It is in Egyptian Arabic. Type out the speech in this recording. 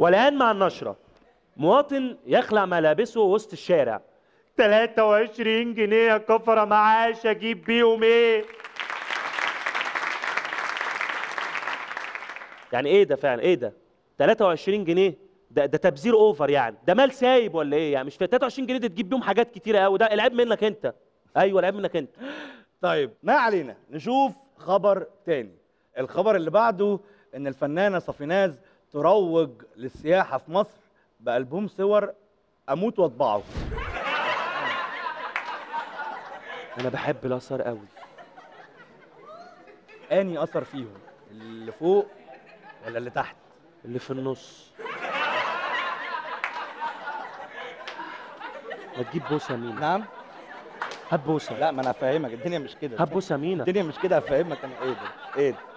والآن مع النشرة مواطن يخلع ملابسه وسط الشارع 23 جنيه يا كفرة معاش اجيب بيهم ايه يعني ايه ده فعلا ايه ده 23 جنيه ده ده تبذير اوفر يعني ده مال سايب ولا ايه يعني مش في 23 جنيه دي تجيب بيهم حاجات كتيره قوي ده العيب منك انت ايوه العيب منك انت طيب ما علينا نشوف خبر تاني الخبر اللي بعده ان الفنانه صفيناز تروج للسياحه في مصر بالبوم صور اموت واطبعه انا بحب الاثار قوي اني اثر فيهم اللي فوق ولا اللي تحت اللي في النص ما تجيب بوسه مينا نعم هات بوسه لا ما انا افهمك الدنيا مش كده هات بوسه مينا الدنيا مش كده افهمك انا ايه ده ايه ده